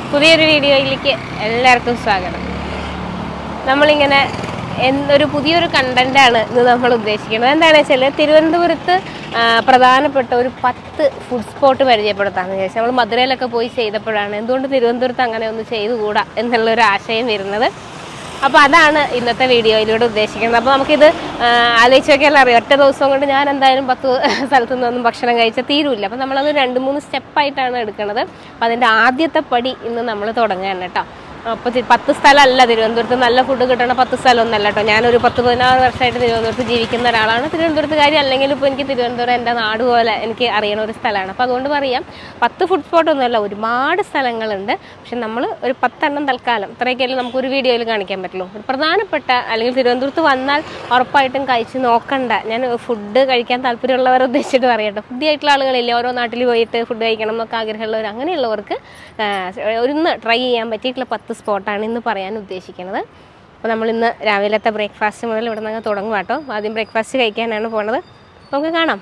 പുതിയൊരു വീഡിയോയിലേക്ക് എല്ലാവർക്കും സ്വാഗതം നമ്മളിങ്ങനെ എന്തൊരു പുതിയൊരു കണ്ടന്റാണ് ഇന്ന് നമ്മൾ ഉദ്ദേശിക്കുന്നത് എന്താണെന്ന് വെച്ചാൽ തിരുവനന്തപുരത്ത് ആ, പ്രധാനപ്പെട്ട ഒരു പത്ത് ഫുഡ് സ്പോട്ട് പരിചയപ്പെടുത്താമെന്ന് വിചാരിച്ചു നമ്മൾ മധുരയിലൊക്കെ പോയി ചെയ്തപ്പോഴാണ് എന്തുകൊണ്ട് തിരുവനന്തപുരത്ത് അങ്ങനെ ഒന്ന് ചെയ്തുകൂടാ എന്നുള്ളൊരു ആശയം വരുന്നത് അപ്പോൾ അതാണ് ഇന്നത്തെ വീഡിയോയിലൂടെ ഉദ്ദേശിക്കുന്നത് അപ്പോൾ നമുക്കിത് ആ, ആലോചിച്ച് നോക്കിയാൽ അറിയാം ഒറ്റ ദിവസം കൊണ്ട് ഞാൻ എന്തായാലും പത്ത് സ്ഥലത്തു നിന്നൊന്നും ഭക്ഷണം കഴിച്ചാൽ തീരുമില്ല അപ്പോൾ നമ്മളത് രണ്ട് മൂന്ന് സ്റ്റെപ്പായിട്ടാണ് എടുക്കുന്നത് അപ്പോൾ അതിൻ്റെ ആദ്യത്തെ പടി ഇന്ന് നമ്മൾ തുടങ്ങുകയാണ് കേട്ടോ അപ്പോൾ തി- പത്ത് സ്ഥലമല്ല തിരുവനന്തപുരത്ത് നല്ല ഫുഡ് കിട്ടണ പത്ത് സ്ഥലമൊന്നല്ല കേട്ടോ ഞാനൊരു പത്ത് പതിനാറ് വർഷമായിട്ട് തിരുവനന്തപുരത്ത് ജീവിക്കുന്ന ഒരാളാണ് തിരുവനന്തപുരത്തുകാരി അല്ലെങ്കിൽ ഇപ്പോൾ എനിക്ക് തിരുവനന്തപുരം എൻ്റെ നാട് പോലെ എനിക്ക് അറിയണ ഒരു സ്ഥലമാണ് അപ്പോൾ അതുകൊണ്ട് പറയാം പത്ത് ഫുഡ് സ്പോട്ട് ഒന്നുമല്ല ഒരുപാട് സ്ഥലങ്ങളുണ്ട് പക്ഷെ നമ്മൾ ഒരു പത്തെണ്ണം തൽക്കാലം ഇത്രയൊക്കെയല്ലേ നമുക്ക് ഒരു വീഡിയോയിൽ കാണിക്കാൻ പറ്റുള്ളൂ ഒരു പ്രധാനപ്പെട്ട അല്ലെങ്കിൽ തിരുവനന്തപുരത്ത് വന്നാൽ ഉറപ്പായിട്ടും കഴിച്ച് നോക്കണ്ട ഞാൻ ഫുഡ് കഴിക്കാൻ താല്പര്യമുള്ളവരെ ഉദ്ദേശിച്ചിട്ട് പറയട്ടോ പുതിയായിട്ടുള്ള ആളുകളില്ലേ ഓരോ നാട്ടിൽ പോയിട്ട് ഫുഡ് കഴിക്കണം എന്നൊക്കെ ആഗ്രഹമുള്ളവർ അങ്ങനെയുള്ളവർക്ക് ആ, ഒന്ന് ട്രൈ ചെയ്യാൻ പറ്റിയിട്ടുള്ള പത്ത് സ്പോട്ടാണ് ഇന്ന് പറയാൻ ഉദ്ദേശിക്കുന്നത് അപ്പോൾ നമ്മൾ ഇന്ന് രാവിലത്തെ ബ്രേക്ക്ഫാസ്റ്റ് മുതൽ ഇവിടെ നിന്ന് തുടങ്ങും കേട്ടോ ആദ്യം ബ്രേക്ക്ഫാസ്റ്റ് കഴിക്കാനാണ് പോണത് നമുക്ക് കാണാം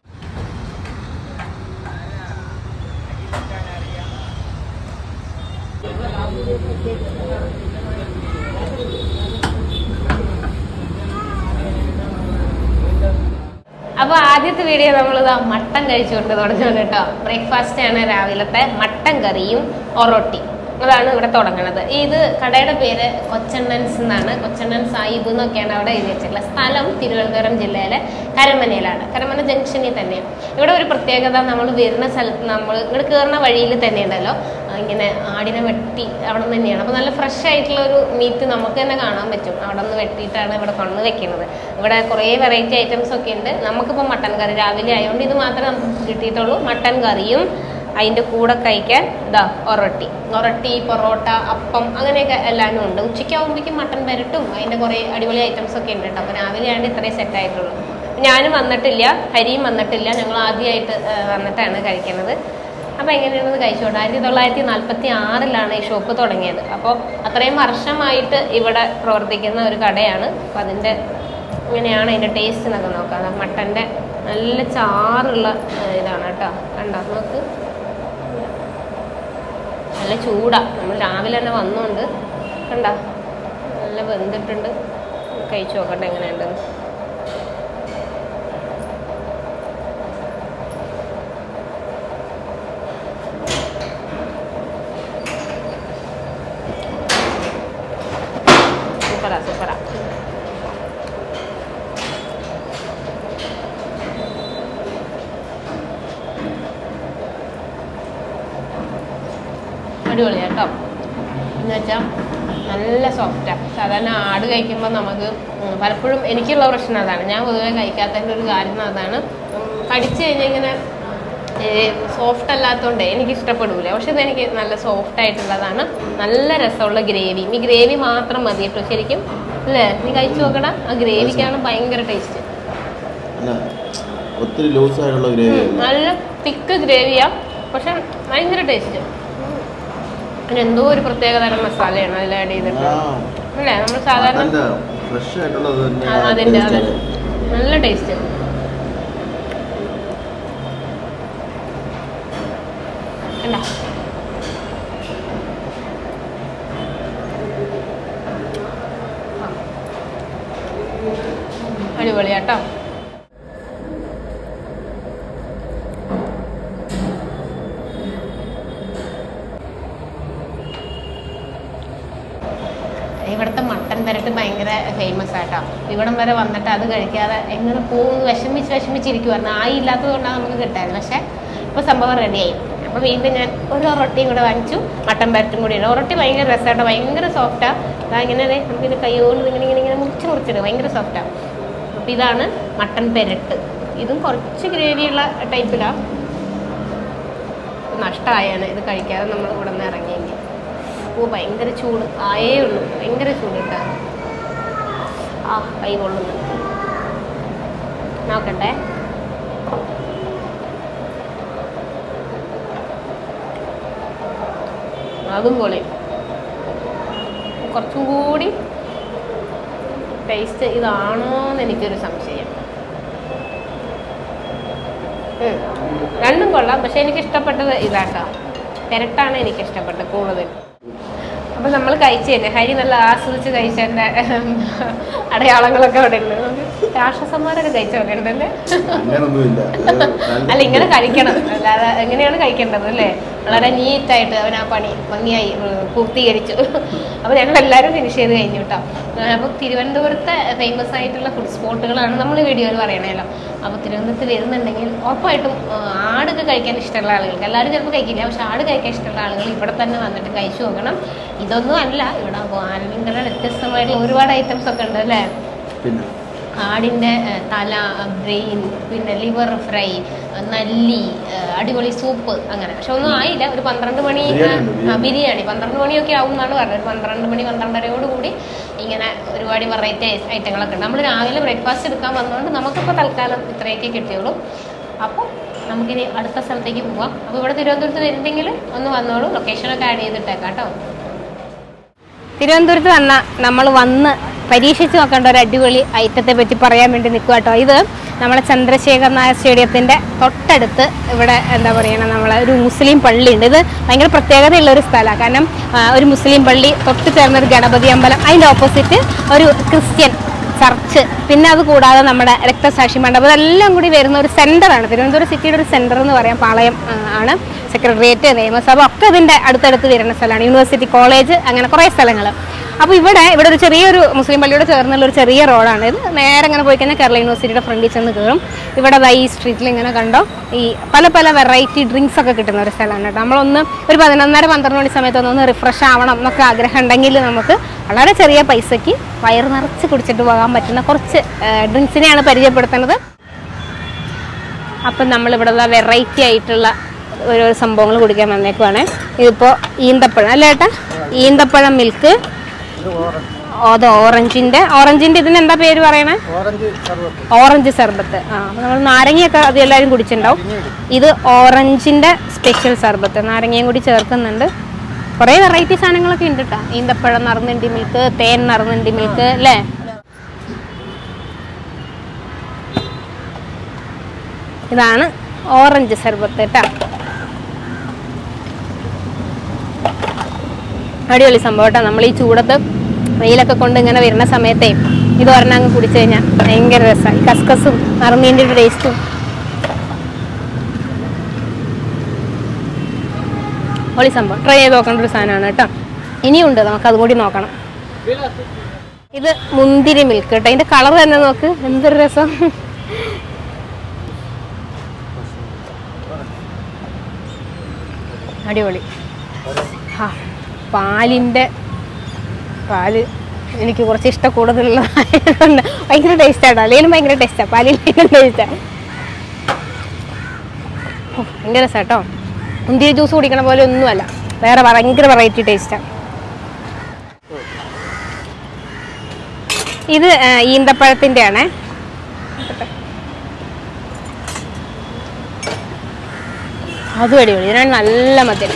അപ്പോൾ ആദ്യത്തെ വീഡിയോ നമ്മളിതാ മട്ടൻ കഴിച്ചുകൊണ്ട് തുടങ്ങുന്നത് കേട്ടോ ബ്രേക്ക്ഫാസ്റ്റ് ആണ് രാവിലത്തെ മട്ടൻ കറിയും ഒറോട്ടി അതാണ് ഇവിടെ തുടങ്ങുന്നത് ഇത് കടയുടെ പേര് കൊച്ചണ്ണൻസ് എന്നാണ് കൊച്ചണ്ണൻ സാഹിബ് എന്നൊക്കെയാണ് അവിടെ എഴുതി വെച്ചിട്ടുള്ളത് സ്ഥലം തിരുവനന്തപുരം ജില്ലയിലെ കരമനയിലാണ് കരമന ജംഗ്ഷനിൽ തന്നെയാണ് ഇവിടെ ഒരു പ്രത്യേകത നമ്മൾ വരുന്ന സ്ഥലത്ത് നമ്മൾ ഇവിടെ കയറുന്ന വഴിയിൽ തന്നെ ഉണ്ടല്ലോ ആ, ഇങ്ങനെ ആടിനെ വെട്ടി അവിടെ നിന്ന് തന്നെയാണ് അപ്പോൾ നല്ല ഫ്രഷ് ആയിട്ടുള്ള ഒരു മീറ്റ് നമുക്ക് തന്നെ കാണാൻ പറ്റും അവിടെ നിന്ന് വെട്ടിയിട്ടാണ് ഇവിടെ കൊണ്ടു വെക്കുന്നത് ഇവിടെ കുറേ വെറൈറ്റി ഐറ്റംസ് ഒക്കെ ഉണ്ട് നമുക്കിപ്പോൾ മട്ടൻ കറി രാവിലെ ആയതുകൊണ്ട് ഇത് മാത്രമേ നമുക്ക് കിട്ടിയിട്ടുള്ളൂ മട്ടൻ കറിയും അതിൻ്റെ കൂടെ കഴിക്കാൻ ഇതാ ഒറട്ടി ഒറട്ടി പൊറോട്ട അപ്പം അങ്ങനെയൊക്കെ എല്ലാവരും ഉണ്ട് ഉച്ചയ്ക്കാവുമ്പോഴേക്കും മട്ടൻ പെരട്ടും അതിൻ്റെ കുറേ അടിപൊളി ഐറ്റംസ് ഒക്കെ ഉണ്ട് കേട്ടോ അപ്പോൾ രാവിലെയാണ് ഇത്രയും സെറ്റ് ആയിട്ടുള്ളൂ ഞാനും വന്നിട്ടില്ല ഹരിയും വന്നിട്ടില്ല ഞങ്ങൾ ആദ്യമായിട്ട് ആ, വന്നിട്ടാണ് കഴിക്കുന്നത് അപ്പോൾ എങ്ങനെയാണെന്ന് കഴിച്ചോട്ടെ ആയിരത്തി തൊള്ളായിരത്തി നാൽപ്പത്തി ആറിലാണ് ഈ ഷോപ്പ് തുടങ്ങിയത് അപ്പോൾ അത്രയും വർഷമായിട്ട് ഇവിടെ പ്രവർത്തിക്കുന്ന ഒരു കടയാണ് അപ്പോൾ അതിൻ്റെ ഇങ്ങനെയാണ് അതിൻ്റെ ടേസ്റ്റ് എന്നൊക്കെ നോക്കാം ദാ മട്ടൻ്റെ നല്ല ചാറുള്ള ആ, ഇതാണ് കേട്ടോ കണ്ടോ നോക്ക് നല്ല ചൂടാ നമ്മൾ രാവിലെ തന്നെ വന്നുകൊണ്ട് കണ്ടോ നല്ല വെന്തിട്ടുണ്ട് കഴിച്ചു നോക്കട്ടെ എങ്ങനെയുണ്ടെന്ന് സൂപ്പറാ സൂപ്പറാ അടിപൊളിയാ കേട്ടോ എന്ന് വെച്ചാൽ നല്ല സോഫ്റ്റാണ് സാധാരണ ആട് കഴിക്കുമ്പോൾ നമുക്ക് ഉം, പലപ്പോഴും എനിക്കുള്ള പ്രശ്നം അതാണ് ഞാൻ പൊതുവെ കഴിക്കാത്തതിൻ്റെ ഒരു കാര്യം അതാണ് ഉം, കടിച്ച് കഴിഞ്ഞാൽ ഇങ്ങനെ സോഫ്റ്റ് അല്ലാത്തതുകൊണ്ട് എനിക്ക് ഇഷ്ടപ്പെടൂല പക്ഷെ ഇതെനിക്ക് നല്ല സോഫ്റ്റ് ആയിട്ടുള്ളതാണ് നല്ല രസമുള്ള ഗ്രേവി ഈ ഗ്രേവി മാത്രം മതി കേട്ടോ ശരിക്കും അല്ലേ നീ കഴിച്ചു നോക്കടാ ആ ഗ്രേവിക്കാണ് ഭയങ്കര ടേസ്റ്റ് അല്ല ഒത്തിരി ലൂസ് ആയിട്ടുള്ള ഗ്രേവി അല്ല നല്ല തിക്ക് ഗ്രേവിയാ പക്ഷെ ഭയങ്കര ടേസ്റ്റ് പിന്നെ എന്തോ ഒരു പ്രത്യേക തരം മസാലയാണ് അതിൽ ആഡ് ചെയ്തിട്ട് ആ അല്ലേ നമ്മൾ സാധാരണ അതിന്റെ ഫ്രഷ് ആയിട്ടുള്ളത് തന്നെ ആ, അതിന്റെ അതെ നല്ല ടേസ്റ്റ് കണ്ടാ അടിപൊളിയാട്ടോ ഇവിടുത്തെ മട്ടൻ പെരട്ട് ഭയങ്കര ഫേമസ് ആട്ടോ ഇവിടം വരെ വന്നിട്ട് അത് കഴിക്കാതെ എങ്ങനെ പോകുന്നു വിഷമിച്ച് വിഷമിച്ചിരിക്കുമായിരുന്നു ആയി ഇല്ലാത്തത് കൊണ്ടാണ് നമുക്ക് കിട്ടാറ് പക്ഷേ ഇപ്പോൾ സംഭവം റെഡിയായി അപ്പോൾ വീണ്ടും ഞാൻ ഒരു റൊട്ടിയും കൂടെ വാങ്ങിച്ചു മട്ടൻ പെരട്ടും കൂടി ഉണ്ട് റൊട്ടി ഭയങ്കര രസമാട്ടോ ഭയങ്കര സോഫ്റ്റാണ് അതാ ഇങ്ങനെ ദേ നമുക്കിത് കൈകൊണ്ട് ഇങ്ങനെ ഇങ്ങനെ ഇങ്ങനെ മുറിച്ച് മുറിച്ചിട്ട് ഭയങ്കര സോഫ്റ്റാണ് അപ്പോൾ ഇതാണ് മട്ടൻ പെരട്ട് ഇതും കുറച്ച് ഗ്രേവിയുള്ള ടൈപ്പിലാണ് നഷ്ടമായാണ് ഇത് കഴിക്കാതെ നമ്മൾ ഇവിടെ നിന്ന് ഇറങ്ങിയെങ്കിൽ ഓ ഭയങ്കര ചൂട് ആയേ ഉള്ളൂ ഭയങ്കര ചൂട് കേട്ടോ ആ കൈ കൊള്ളുന്നു നോക്കട്ടെ അതും പൊളി കുറച്ചും കൂടി ടേസ്റ്റ് ഇതാണോ എന്ന് എനിക്കൊരു സംശയം ഉം. രണ്ടും കൊള്ളാം പക്ഷെ എനിക്ക് ഇഷ്ടപ്പെട്ടത് ഇതാട്ടോ തിരട്ടാണ് എനിക്ക് ഇഷ്ടപ്പെട്ടത് കൂടുതൽ അപ്പൊ നമ്മൾ കഴിച്ചു തന്നെ ഹരി നല്ല ആസ്വദിച്ച് കഴിച്ചതിന്റെ അടയാളങ്ങളൊക്കെ അവിടെ ഉണ്ട് രാക്ഷസന്മാരൊക്കെ കഴിച്ച പോലെ ഉണ്ടല്ലേ അങ്ങനൊന്നുമില്ല അത് നല്ല- അല്ല ഇങ്ങനെ കഴിക്കണം അല്ലാതെ എങ്ങനെയാണ് കഴിക്കേണ്ടത് അല്ലേ വളരെ നീറ്റായിട്ട് അവൻ ആ പണി ഭംഗിയായി ഉം, പൂർത്തീകരിച്ചു അപ്പോൾ ഞങ്ങൾ എല്ലാവരും ഫിനിഷ് ചെയ്ത് കഴിഞ്ഞു കേട്ടോ അപ്പോൾ തിരുവനന്തപുരത്തെ ഫേമസ് ആയിട്ടുള്ള ഫുഡ് സ്പോട്ടുകളാണ് നമ്മൾ വീഡിയോയിൽ പറയണല്ലോ അപ്പോൾ തിരുവനന്തപുരത്ത് വരുന്നുണ്ടെങ്കിൽ ഉറപ്പായിട്ടും ആ, ആടൊക്കെ കഴിക്കാൻ ഇഷ്ടമുള്ള ആളുകൾക്ക് എല്ലാവരും ചിലപ്പോൾ കഴിക്കില്ല പക്ഷെ ആട് കഴിക്കാൻ ഇഷ്ടമുള്ള ആളുകൾ ഇവിടെ തന്നെ വന്നിട്ട് കഴിച്ചു നോക്കണം ഇതൊന്നും അല്ല ഇവിടെ ഭയങ്കര വ്യത്യസ്തമായിട്ടുള്ള ഒരുപാട് ഐറ്റംസ് ഒക്കെ ഉണ്ട് അല്ലേ പിന്നെ ആടിൻ്റെ ഏഹ്, തല ബ്രെയിൻ പിന്നെ ലിവർ ഫ്രൈ ഏഹ്, നല്ലി ഏഹ്, അടിപൊളി സൂപ്പ് അങ്ങനെ പക്ഷെ ഒന്നും ആയില്ല ഒരു പന്ത്രണ്ട് മണി ബിരിയാണി ഉണ്ട്, ആ, ബിരിയാണി പന്ത്രണ്ട് മണിയൊക്കെ ആവും എന്നാണ് പറഞ്ഞത് ഒരു പന്ത്രണ്ട് മണി പന്ത്രണ്ടരയോട് കൂടി ഇങ്ങനെ ഒരുപാട് വെറൈറ്റി ഐറ്റങ്ങളൊക്കെ ഉണ്ട് നമ്മൾ രാവിലെ ബ്രേക്ക്ഫാസ്റ്റ് എടുക്കാൻ വന്നതുകൊണ്ട് നമുക്കിപ്പോൾ തൽക്കാലം ഇത്രയൊക്കെ കിട്ടിയുള്ളൂ അപ്പോൾ നമുക്കിനി അടുത്ത സ്ഥലത്തേക്ക് പോവാം അപ്പോൾ ഇവിടെ തിരുവനന്തപുരത്ത് വരുന്നെങ്കിൽ ഒന്ന് വന്നോളൂ ലൊക്കേഷനൊക്കെ ആഡ് ചെയ്തിട്ടേക്കാം കേട്ടോ തിരുവനന്തപുരത്ത് വന്ന നമ്മൾ വന്ന് പരീക്ഷിച്ച് നോക്കേണ്ട ഒരു അടിപൊളി ഐറ്റത്തെ പറ്റി പറയാൻ വേണ്ടി നിൽക്കുക കേട്ടോ ഇത് നമ്മളെ ചന്ദ്രശേഖർ നായർ സ്റ്റേഡിയത്തിൻ്റെ തൊട്ടടുത്ത് ഇവിടെ എന്താ പറയുക നമ്മളെ ഒരു മുസ്ലിം പള്ളിയുണ്ട് ഇത് ഭയങ്കര പ്രത്യേകതയുള്ള ഒരു സ്ഥലമാണ് കാരണം ആ, ഒരു മുസ്ലിം പള്ളി തൊട്ട് ചേർന്ന ഒരു ഗണപതി അമ്പലം അതിൻ്റെ ഓപ്പോസിറ്റ് ഒരു ക്രിസ്ത്യൻ ചർച്ച് പിന്നെ അത് കൂടാതെ നമ്മുടെ രക്തസാക്ഷി മണ്ഡപം ഇതെല്ലാം കൂടി വരുന്ന ഒരു സെന്ററാണ് തിരുവനന്തപുരം സിറ്റിയുടെ ഒരു സെന്റർ എന്ന് പറയാം പാളയം ആ, ആണ് സെക്രട്ടേറിയറ്റ് നിയമസഭ ഒക്കെ ഇതിൻ്റെ അടുത്തടുത്ത് വരുന്ന സ്ഥലമാണ് യൂണിവേഴ്സിറ്റി കോളേജ് അങ്ങനെ കുറേ സ്ഥലങ്ങൾ അപ്പോൾ ഇവിടെ ഇവിടെ ഒരു ചെറിയൊരു മുസ്ലിം പള്ളിയോട് ചേർന്നുള്ള ഒരു ചെറിയ റോഡാണ് ഇത് നേരെ ഇങ്ങനെ പോയി കഴിഞ്ഞാൽ കേരള യൂണിവേഴ്സിറ്റിയുടെ ഫ്രണ്ടിൽ ചെന്ന് കയറും ഇവിടെ ദാ ഈ സ്ട്രീറ്റിൽ ഇങ്ങനെ കണ്ടോ ഈ പല പല വെറൈറ്റി ഡ്രിങ്ക്സ് ഒക്കെ കിട്ടുന്ന ഒരു സ്ഥലമാണ് കേട്ടോ നമ്മളൊന്ന് ഒരു പതിനൊന്നര പന്ത്രണ്ട് മണി സമയത്ത് ഒന്ന് റിഫ്രഷ് ആവണം എന്നൊക്കെ ആഗ്രഹം ഉണ്ടെങ്കിൽ നമുക്ക് വളരെ ചെറിയ പൈസയ്ക്ക് വയറ് നിറച്ച് കുടിച്ചിട്ട് പോകാൻ പറ്റുന്ന കുറച്ച് ഡ്രിങ്ക്സിനെയാണ് പരിചയപ്പെടുത്തുന്നത് അപ്പം നമ്മളിവിടെ വെറൈറ്റി ആയിട്ടുള്ള ഓരോ സംഭവങ്ങൾ കുടിക്കാൻ വന്നേക്കുവാണേ ഇതിപ്പോൾ ഈന്തപ്പഴം അല്ലേ ഏട്ടാ ഈന്തപ്പഴം മിൽക്ക് അത് ഓറഞ്ചിന്റെ ഓറഞ്ചിന്റെ ഇതിന് എന്താ പേര് പറയണേ ഓറഞ്ച് സർബത്ത് ആ അപ്പൊ നമ്മൾ നാരങ്ങയൊക്കെ അത് എല്ലാവരും കുടിച്ചിട്ടുണ്ടാവും ഇത് ഓറഞ്ചിന്റെ സ്പെഷ്യൽ സർബത്ത് നാരങ്ങയും കൂടി ചേർക്കുന്നുണ്ട് കുറേ വെറൈറ്റി സാധനങ്ങളൊക്കെ ഉണ്ട് കേട്ടോ ഈന്തപ്പഴം നറുന്നുണ്ടി മിൽക്ക് തേൻ നറുന്നുണ്ടി മിൽക്ക് അല്ലേ ഇതാണ് ഓറഞ്ച് സർബത്ത് കേട്ടോ അടിപൊളി സംഭവം കേട്ടോ നമ്മൾ ഈ ചൂടത്ത് വെയിലൊക്കെ കൊണ്ട് ഇങ്ങനെ വരുന്ന സമയത്തേ ഇത് ഒരെണ്ണം അങ്ങ് കുടിച്ചു കഴിഞ്ഞാൽ ഭയങ്കര രസമാണ് ഈ കസ്കസും അറുമീൻ്റെ ടേസ്റ്റും പൊളി സംഭവം ട്രൈ ചെയ്ത് നോക്കേണ്ട ഒരു സാധനമാണ് കേട്ടോ ഇനിയുണ്ട് നമുക്ക് അതും കൂടി നോക്കണം ഇത് മുന്തിരി മിൽക്ക് കേട്ടോ ഇതിന്റെ കളർ തന്നെ നോക്ക് എന്തൊരു രസം അടിപൊളി ആ പാലിൻ്റെ പാല് എനിക്ക് കുറച്ച് ഇഷ്ടം കൂടുതലുള്ളതായതുകൊണ്ട് ഭയങ്കര ടേസ്റ്റാണ് അല്ലെങ്കിലും ഭയങ്കര ടേസ്റ്റാണ് പാലിൽ ഭയങ്കര ടേസ്റ്റാണ് ഭയങ്കര രസം കേട്ടോ മുന്തിരി ജ്യൂസ് കുടിക്കണ പോലെ ഒന്നുമല്ല വേറെ ഭയങ്കര വെറൈറ്റി ടേസ്റ്റാണ് ഇത് ആ, ഈന്തപ്പഴത്തിൻ്റെ ആണേ അതും അടിപൊളി ഇതിനാണ് നല്ല മധുരം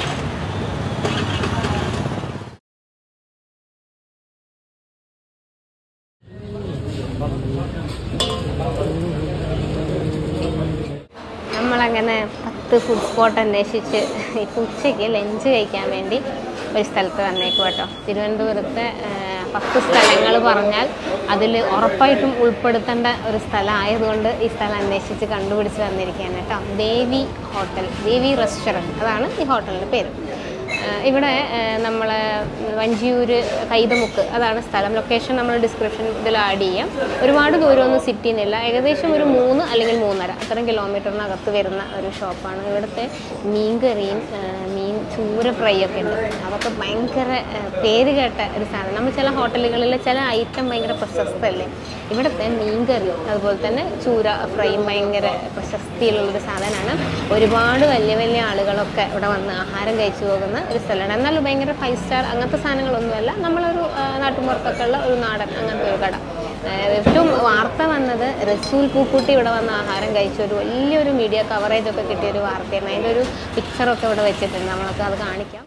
നമ്മളങ്ങനെ പത്ത് ഫുഡ് സ്പോട്ട് അന്വേഷിച്ച് ഇപ്പം ഉച്ചയ്ക്ക് ലഞ്ച് കഴിക്കാൻ വേണ്ടി ഒരു സ്ഥലത്ത് വന്നേക്കും കേട്ടോ തിരുവനന്തപുരത്തെ ആ, പത്ത് സ്ഥലങ്ങൾ പറഞ്ഞാൽ അതിൽ ഉറപ്പായിട്ടും ഉൾപ്പെടുത്തേണ്ട ഒരു സ്ഥലം ആയതുകൊണ്ട് ഈ സ്ഥലം അന്വേഷിച്ച് കണ്ടുപിടിച്ച് വന്നിരിക്കുകയാണ് കേട്ടോ ദേവി ഹോട്ടൽ ദേവി റെസ്റ്റോറൻറ്റ് അതാണ് ഈ ഹോട്ടലിൻ്റെ പേര് ആ, ഇവിടെ നമ്മൾ വഞ്ചിയൂര് കൈതമുക്ക് അതാണ് സ്ഥലം ലൊക്കേഷൻ നമ്മൾ ഡിസ്ക്രിപ്ഷൻ ഇതിൽ ആഡ് ചെയ്യാം ഒരുപാട് ദൂരമൊന്നും സിറ്റിയിൽ നിന്നില്ല ഏകദേശം ഒരു മൂന്ന് അല്ലെങ്കിൽ മൂന്നര അത്രയും കിലോമീറ്ററിനകത്ത് വരുന്ന ഒരു ഷോപ്പാണ് ഇവിടുത്തെ മീൻ കറിയും ആ, മീൻ ചൂര ഫ്രൈ ഒക്കെ ഉണ്ട് അതൊക്കെ ഭയങ്കര ആ, പേര് കേട്ട ഒരു സാധനം നമ്മൾ ചില ഹോട്ടലുകളിൽ ചില ഐറ്റം ഭയങ്കര പ്രശസ്തമല്ലേ ഇവിടുത്തെ മീൻ കറിയും അതുപോലെ തന്നെ ചൂര ഫ്രൈയും ഭയങ്കര പ്രശസ്തിയിലുള്ളൊരു സാധനമാണ് ഒരുപാട് വലിയ വലിയ ആളുകളൊക്കെ ഇവിടെ വന്ന് ആഹാരം കഴിച്ചു പോകുന്ന ഒരു സ്ഥലമാണ് എന്നാൽ ഭയങ്കര ഫൈവ് സ്റ്റാർ അങ്ങനത്തെ സാധനങ്ങളൊന്നുമല്ല നമ്മളൊരു ആ, നാട്ടുമ്പുറത്തൊക്കെ ഉള്ള ഒരു നാടൻ അങ്ങനത്തെ ഒരു കട ആ, ഏറ്റവും വാർത്ത വന്നത് റസൂൽ പൂക്കുട്ടി ഇവിടെ വന്ന് ആഹാരം കഴിച്ച ഒരു വലിയൊരു മീഡിയ കവറേജ് ഒക്കെ കിട്ടിയ ഒരു വാർത്തയാണ് അതിൻ്റെ ഒരു പിക്ചറൊക്കെ ഇവിടെ വെച്ചിട്ടുണ്ട് നമ്മളൊക്കെ അത് കാണിക്കാം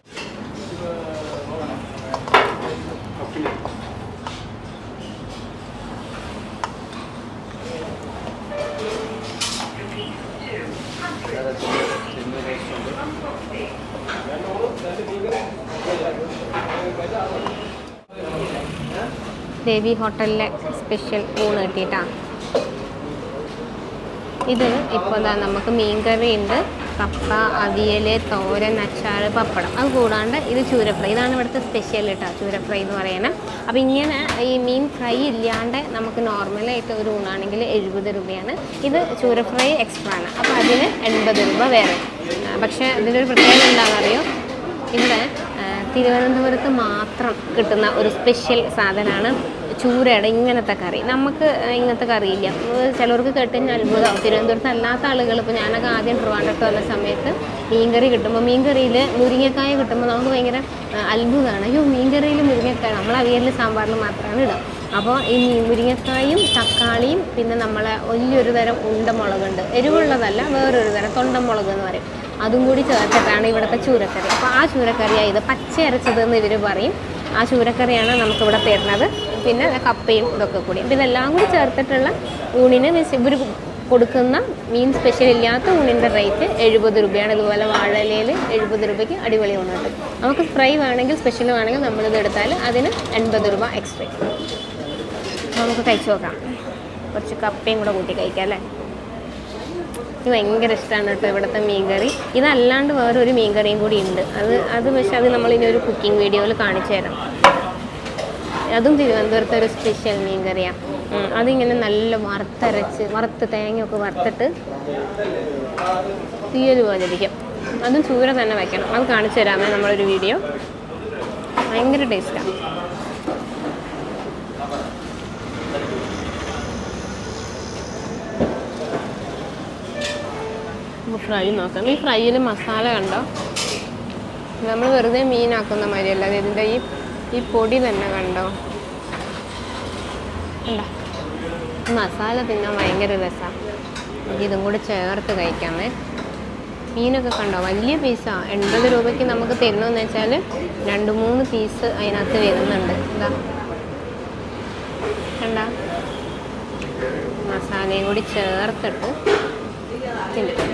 ദേവി ഹോട്ടലിലെ സ്പെഷ്യൽ ഊണ് കിട്ടിയിട്ടാണ് ഇത് ഇപ്പോൾ ദാ നമുക്ക് മീൻകറി ഉണ്ട് കപ്പ അവിയൽ തോരൻ അച്ചാർ പപ്പടം അത് കൂടാണ്ട് ഇത് ചൂര ഫ്രൈ ഇതാണ് ഇവിടുത്തെ സ്പെഷ്യൽ കേട്ടോ ചൂര ഫ്രൈ എന്ന് പറയുന്നത് അപ്പോൾ ഇങ്ങനെ ഈ മീൻ ഫ്രൈ ഇല്ലാണ്ട് നമുക്ക് നോർമലായിട്ട് ഒരു ഊണാണെങ്കിൽ എഴുപത് രൂപയാണ് ഇത് ചൂര ഫ്രൈ എക്സ്ട്രാ ആണ് അപ്പോൾ അതിന് എൺപത് രൂപ വേറെ ആ, പക്ഷേ ഇതിലൊരു പ്രത്യേകത എന്താണെന്നറിയോ ഇവിടെ ആ, തിരുവനന്തപുരത്ത് മാത്രം കിട്ടുന്ന ഒരു സ്പെഷ്യൽ സാധനമാണ് ചൂരയുടെ ഇങ്ങനത്തെ കറി നമുക്ക് ആ, ഇങ്ങനത്തെ കറിയില്ല ഉം, ചിലർക്ക് കേട്ടുകഴിഞ്ഞാൽ അത്ഭുതമാവും തിരുവനന്തപുരത്ത് അല്ലാത്ത ആളുകൾ ഇപ്പോൾ ഞാനൊക്കെ ആദ്യം ട്രിവാൻഡ്രത്ത് വന്ന സമയത്ത് മീൻകറി കിട്ടുമ്പോൾ മീൻകറിയിൽ മുരിങ്ങക്കായ കിട്ടുമ്പോൾ നമുക്ക് ഭയങ്കര ആ, അത്ഭുതമാണ് അയ്യോ മീൻകറിയിൽ മുരിങ്ങക്കായ നമ്മൾ അവിയലിൽ സാമ്പാറിൽ മാത്രമാണ് ഇടുക അപ്പോൾ ഈ മീൻ മുരിങ്ങക്കായും തക്കാളിയും പിന്നെ നമ്മളെ വലിയൊരു തരം ഉണ്ടമുളകുണ്ട് എരിവുള്ളതല്ല വേറൊരു തരം തൊണ്ടമുളക് എന്ന് പറയും അതും കൂടി ചേർത്തിട്ടാണ് ഇവിടുത്തെ ചൂരക്കറി അപ്പോൾ ആ ചൂരക്കറിയാണ് ഇത് പച്ച അരച്ചതെന്ന് ഇവർ പറയും ആ ചൂരക്കറിയാണ് നമുക്കിവിടെ തരുന്നത് പിന്നെ കപ്പയും ഇതൊക്കെ കൂടി അപ്പോൾ ഇതെല്ലാം കൂടി ചേർത്തിട്ടുള്ള ഊണിന് ഇവർ കൊടുക്കുന്ന മീൻ സ്പെഷ്യൽ ഇല്ലാത്ത ഊണിൻ്റെ റേറ്റ് എഴുപത് രൂപയാണ് ഇതുപോലെ വാഴയിലയിൽ എഴുപത് രൂപയ്ക്ക് അടിപൊളി ഊണ് കിട്ടും നമുക്ക് ഫ്രൈ വേണമെങ്കിൽ സ്പെഷ്യൽ വേണമെങ്കിൽ നമ്മളിത് എടുത്താൽ അതിന് എൺപത് രൂപ എക്സ്ട്രാ നമുക്ക് കഴിച്ചു നോക്കാം കുറച്ച് കപ്പയും കൂടെ കൂട്ടി കഴിക്കാം അല്ലേ എനിക്ക് ഭയങ്കര ഇഷ്ടമാണ് കേട്ടോ ഇവിടുത്തെ മീൻകറി ഇതല്ലാണ്ട് വേറൊരു മീൻകറിയും കൂടി ഉണ്ട് അത് അത് പക്ഷെ അത് നമ്മളിനി ഒരു കുക്കിംഗ് വീഡിയോയിൽ കാണിച്ചു തരാം അതും തിരുവനന്തപുരത്തെ ഒരു സ്പെഷ്യൽ മീൻകറിയാണ് അതിങ്ങനെ നല്ല വറുത്തരച്ച് വറുത്ത് തേങ്ങയൊക്കെ വറുത്തിട്ട് തീയൽ പോലെ ഇരിക്കും അതും ചൂര തന്നെ വയ്ക്കണം അത് കാണിച്ചു തരാമേ നമ്മളൊരു വീഡിയോ ഭയങ്കര ടേസ്റ്റാണ് ഫ്രൈ നോക്കാം ഈ ഫ്രൈയിൽ മസാല കണ്ടോ നമ്മൾ വെറുതെ മീനാക്കുന്ന മാതിരിയല്ല അത് ഇതിൻ്റെ ഈ ഈ പൊടി തന്നെ കണ്ടോ കണ്ടോ ഈ മസാല തിന്നാൻ ഭയങ്കര രസമാണ് ഇതും കൂടി ചേർത്ത് കഴിക്കാമേ മീനൊക്കെ കണ്ടോ വലിയ പീസാണ് എൺപത് രൂപയ്ക്ക് നമുക്ക് തരണമെന്ന് വെച്ചാൽ രണ്ട് മൂന്ന് പീസ് അതിനകത്ത് വരുന്നുണ്ട് എന്താ കണ്ട മസാലയും കൂടി ചേർത്തിട്ട് തിന്നാം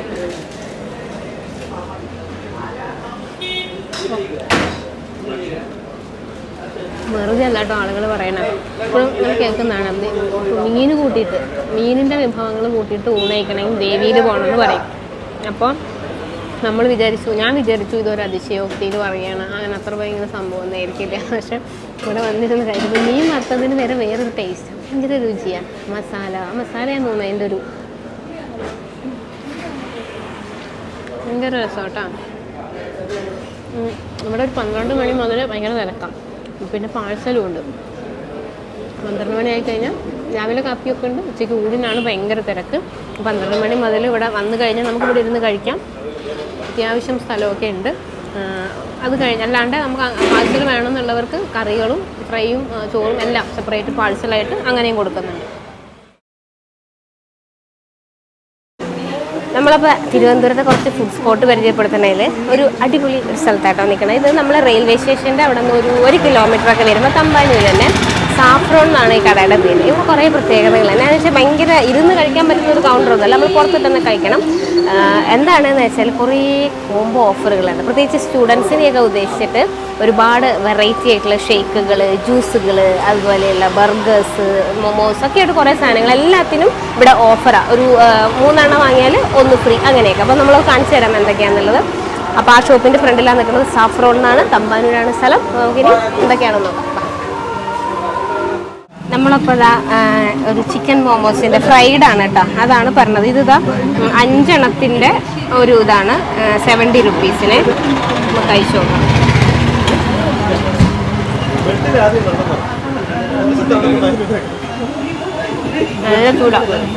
വെറുതെ അല്ല കേട്ടോ ആളുകൾ പറയണത് ഇപ്പോഴും ഞാൻ കേൾക്കുന്നതാണ് അത് മീൻ കൂട്ടിയിട്ട് മീനിൻ്റെ വിഭവങ്ങൾ കൂട്ടിയിട്ട് ഊണയിക്കണമെങ്കിൽ ദേവിയിൽ പോകണമെന്ന് പറയും അപ്പോൾ നമ്മൾ വിചാരിച്ചു ഞാൻ വിചാരിച്ചു ഇതൊരു അതിശയോക്തിയിൽ പറയുകയാണ് അങ്ങനെ അത്ര ഭയങ്കര സംഭവം ഒന്നും ആയിരിക്കില്ല പക്ഷെ ഇവിടെ വന്നിരുന്ന് കഴിക്കുമ്പോൾ മീൻ വറുത്തതിന് വരെ വേറൊരു ടേസ്റ്റ് ഭയങ്കര രുചിയാണ് മസാല ആ മസാലയാന്ന് തോന്നുന്നു അതിൻ്റെ ഒരു ഭയങ്കര രസം കേട്ടോ ഉം. ഇവിടെ ഒരു പന്ത്രണ്ട് മണി മുതൽ ഭയങ്കര തിരക്കാം പിന്നെ പാഴ്സലും ഉണ്ട് പന്ത്രണ്ട് മണി ആയി കഴിഞ്ഞാൽ രാവിലെ കാപ്പിയൊക്കെ ഉണ്ട് ഉച്ചയ്ക്ക് ഊടിനാണ് ഭയങ്കര തിരക്ക് പന്ത്രണ്ട് മണി മുതൽ ഇവിടെ വന്നു കഴിഞ്ഞാൽ നമുക്ക് ഇവിടെ ഇരുന്ന് കഴിക്കാം അത്യാവശ്യം സ്ഥലമൊക്കെ ഉണ്ട് ആ, അത് കഴിഞ്ഞ് അല്ലാണ്ട് നമുക്ക് പാഴ്സൽ വേണമെന്നുള്ളവർക്ക് കറികളും ഫ്രൈയും ആ, ചോറും എല്ലാം സെപ്പറേറ്റ് പാഴ്സലായിട്ട് അങ്ങനെയും കൊടുക്കുന്നുണ്ട് നമ്മളപ്പോൾ തിരുവനന്തപുരത്തെ കുറച്ച് ഫുഡ് സ്പോട്ട് പരിചയപ്പെടുത്തണതിൽ ഒരു അടിപൊളി ഒരു സ്ഥലത്തായിട്ടോ നിൽക്കണം ഇത് നമ്മൾ റെയിൽവേ സ്റ്റേഷൻ്റെ അവിടെ നിന്ന് ഒരു ഒരു കിലോമീറ്റർ ഒക്കെ വരുമ്പോൾ തമ്പാനൂർ തന്നെ സാഫ്രോൺ എന്നാണ് ഈ കടയുടെ പേര് ഇവിടെ കുറേ പ്രത്യേകതകൾ എന്നാന്ന് വെച്ചാൽ ഭയങ്കര ഇരുന്ന് കഴിക്കാൻ പറ്റുന്ന ഒരു കൗണ്ടർ ഒന്നുമല്ല നമ്മൾ പുറത്തിട്ട് തന്നെ കഴിക്കണം ആ, എന്താണെന്ന് വെച്ചാൽ കുറേ കോംബോ ഓഫറുകളുണ്ട് പ്രത്യേകിച്ച് സ്റ്റുഡൻസിനെയൊക്കെ ഉദ്ദേശിച്ചിട്ട് ഒരുപാട് വെറൈറ്റി ആയിട്ടുള്ള ഷേക്കുകൾ ജ്യൂസുകൾ അതുപോലെയുള്ള ബർഗേഴ്സ് മൊമോസ് ഒക്കെ ആയിട്ട് കുറേ സാധനങ്ങൾ എല്ലാത്തിനും ഇവിടെ ഓഫറാണ് ഒരു ആ, മൂന്നെണ്ണം വാങ്ങിയാൽ ഒന്ന് ഫ്രീ അങ്ങനെയൊക്കെ അപ്പോൾ നമ്മൾ കാണിച്ചു തരാം എന്തൊക്കെയാണെന്നുള്ളത് അപ്പോൾ ആ ഷോപ്പിൻ്റെ ഫ്രണ്ടിലാണ് നിൽക്കുന്നത് സാഫ്രോൺ എന്നാണ് തമ്പാനൂരാണ് സ്ഥലം നമുക്കിനി എന്തൊക്കെയാണെന്ന് നോക്കാം വാ. നമ്മളപ്പോൾ ഇതാ ആ, ഒരു ചിക്കൻ മോമോസിൻ്റെ ഫ്രൈഡ് ആണ് കേട്ടോ അതാണ് പറഞ്ഞത് ഇത് ഇതാ ഉം, അഞ്ചെണ്ണത്തിൻ്റെ ഒരു ഇതാണ് സെവൻറ്റി റുപ്പീസിന് നമുക്ക് കഴിച്ചു നോക്കാം നല്ല ചൂടാ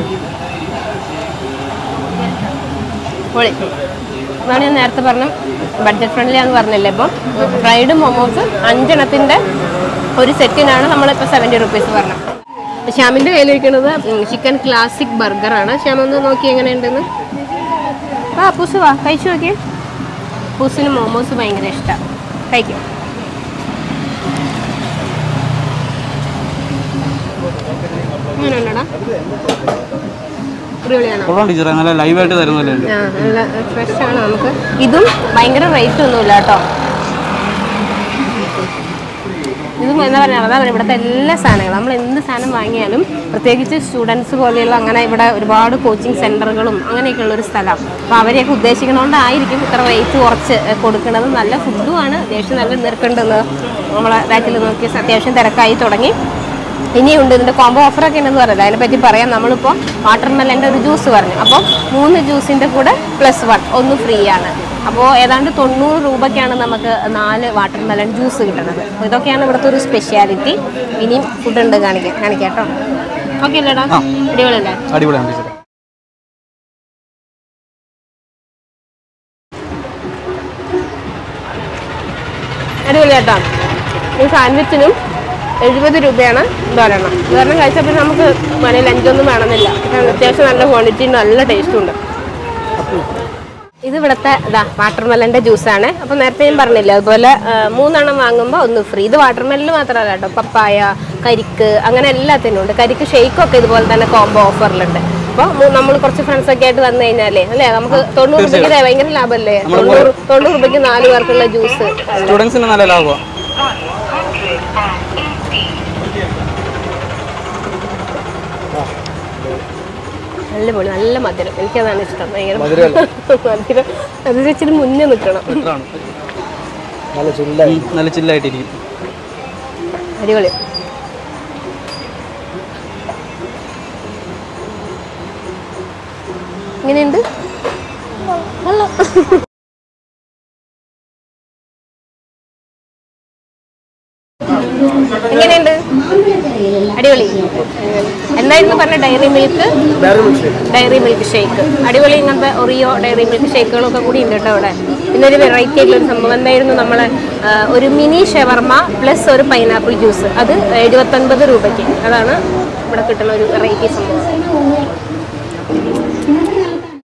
പൊളി അതാണ് ഞാൻ നേരത്തെ പറഞ്ഞ ബഡ്ജറ്റ് ഫ്രണ്ട്ലി ആണെന്ന് പറഞ്ഞില്ലേ ഇപ്പം ഫ്രൈഡ് മൊമോസ് അഞ്ചെണ്ണത്തിൻ്റെ ഒരു സെറ്റിനാണ് നമ്മളിപ്പോൾ സെവൻറ്റി റുപ്പീസ് പറഞ്ഞത് ശ്യാമിൻ്റെ കയ്യിലിരിക്കുന്നത് ചിക്കൻ ക്ലാസിക് ബർഗറാണ് ശ്യാം ഒന്ന് നോക്കി എങ്ങനെയുണ്ടെന്ന് വാ പൂസ് വാ കഴിച്ചു നോക്കി പൂസിന് മോമോസ് ഭയങ്കര ഇഷ്ടമാണ് കഴിക്കും അങ്ങനെയുണ്ടടാ അടിപൊളിയാണോ കൊള്ളാം ടീച്ചറെ നല്ല ലൈവായിട്ട് തരുന്നല്ലേ ഉണ്ട് ആ, നല്ല ഫ്രഷ് ആണ് നമുക്ക് ഇതും ഭയങ്കര റേറ്റ് ഒന്നുമില്ല കേട്ടോ ഇത് എന്താ പറയുക അതാ പറയുക ഇവിടുത്തെ എല്ലാ സാധനങ്ങളും നമ്മൾ എന്ത് സാധനം വാങ്ങിയാലും പ്രത്യേകിച്ച് സ്റ്റുഡൻസ് പോലെയുള്ള അങ്ങനെ ഇവിടെ ഒരുപാട് കോച്ചിങ് സെൻറ്ററുകളും അങ്ങനെയൊക്കെയുള്ള ഒരു സ്ഥലം അപ്പോൾ അവരെയൊക്കെ ഉദ്ദേശിക്കണോണ്ടായിരിക്കും ഇത്ര റേറ്റ് കുറച്ച് ഏഹ്, കൊടുക്കുന്നത് നല്ല ഫുഡുമാണ് അത്യാവശ്യം നല്ല നിരക്കുണ്ടെന്ന് നമ്മളെ ബാറ്റിൽ നോക്കി അത്യാവശ്യം തിരക്കായി തുടങ്ങി ഇനിയുണ്ട് ഇതിൻ്റെ കോംബോ ഓഫറൊക്കെ ഉണ്ടെന്ന് പറയുന്നത് അതിനെപ്പറ്റി പറയാം നമ്മളിപ്പോൾ വാട്ടർ മെലൻ്റെ ഒരു ജ്യൂസ് പറഞ്ഞു അപ്പോൾ മൂന്ന് ജ്യൂസിൻ്റെ കൂടെ പ്ലസ് വൺ ഒന്ന് ഫ്രീ ആണ് അപ്പോൾ ഏതാണ്ട് തൊണ്ണൂറ് രൂപയ്ക്കാണ് നമുക്ക് നാല് വാട്ടർ മെലൺ ജ്യൂസ് കിട്ടുന്നത് അപ്പോൾ ഇതൊക്കെയാണ് ഇവിടുത്തെ ഒരു സ്പെഷ്യാലിറ്റി ഇനിയും ഫുഡ് ഉണ്ട് കാണിക്കാം കാണിക്കാം കേട്ടോ ഓക്കെ അല്ലേടാ അടിപൊളിയല്ലേ അടിപൊളിയാണ് ടീച്ചർ അടിപൊളി കേട്ടോ ഈ സാൻഡ്വിച്ചിനും എഴുപത് രൂപയാണ് ഇത് ഒരെണ്ണം ഇതൊരെണ്ണം കഴിച്ചപ്പോൾ നമുക്ക് മണി ലഞ്ചൊന്നും വേണമെന്നില്ല പക്ഷേ അത്യാവശ്യം നല്ല ക്വാണ്ടിറ്റിയും നല്ല ടേസ്റ്റും ഉണ്ട് ഇത് ഇവിടുത്തെ ഇതാ വാട്ടർമെലൻ്റെ ജ്യൂസാണ് അപ്പോൾ നേരത്തെ ഞാൻ പറഞ്ഞില്ല അതുപോലെ ആ, മൂന്നെണ്ണം വാങ്ങുമ്പോൾ ഒന്ന് ഫ്രീ ഇത് വാട്ടർമെലിന് മാത്രമല്ല കേട്ടോ പപ്പായ കരിക്ക് അങ്ങനെ എല്ലാത്തിനും ഉണ്ട് കരിക്ക് ഷെയ്ക്കൊക്കെ ഇതുപോലെ തന്നെ കോംബോ ഓഫറിലുണ്ട് അപ്പോൾ നമ്മൾ കുറച്ച് ഫ്രണ്ട്സ് ഒക്കെ ആയിട്ട് വന്നു കഴിഞ്ഞാലേ അല്ലേ നമുക്ക് തൊണ്ണൂറ് രൂപയ്ക്ക് ഇത് ഭയങ്കര ലാഭമല്ലേ തൊണ്ണൂറ് തൊണ്ണൂറ് രൂപയ്ക്ക് നാല് പേർക്കുള്ള ജ്യൂസ് സ്റ്റുഡൻസിന് നല്ല ലാഭമാണ് നല്ല പൊളി നല്ല മധുരം എനിക്കതാണ് ഇഷ്ടം ഭയങ്കര മധുരം മധുരം ഇച്ചിരി മുന്നേ നിൽക്കണം എത്രയാണ് നല്ല ചില്ലായി നല്ല ചില്ലായിട്ടിരിക്കും അടിപൊളി എങ്ങനെയുണ്ട് കൊള്ളാം. എങ്ങനെയുണ്ട് അടിപൊളി എന്തായിരുന്നു പറഞ്ഞ dairy milk dairy milk shake അടിപൊളി ഇങ്ങനത്തെ ഒറിയോ ഡയറി മിൽക്ക് ഷേക്കുകളൊക്കെ കൂടി ഉണ്ട് കേട്ടോ ഇവിടെ പിന്നെ ഒരു വെറൈറ്റി ആയിട്ടുള്ള ഒരു സംഭവം എന്തായിരുന്നു നമ്മൾ ഒരു മിനി ഷവർമ പ്ലസ് ഒരു പൈനാപ്പിൾ ജ്യൂസ് അത് എഴുപത്തൊൻപത് രൂപയ്ക്ക് അതാണ് ഇവിടെ കിട്ടുന്ന ഒരു വെറൈറ്റി സംഭവം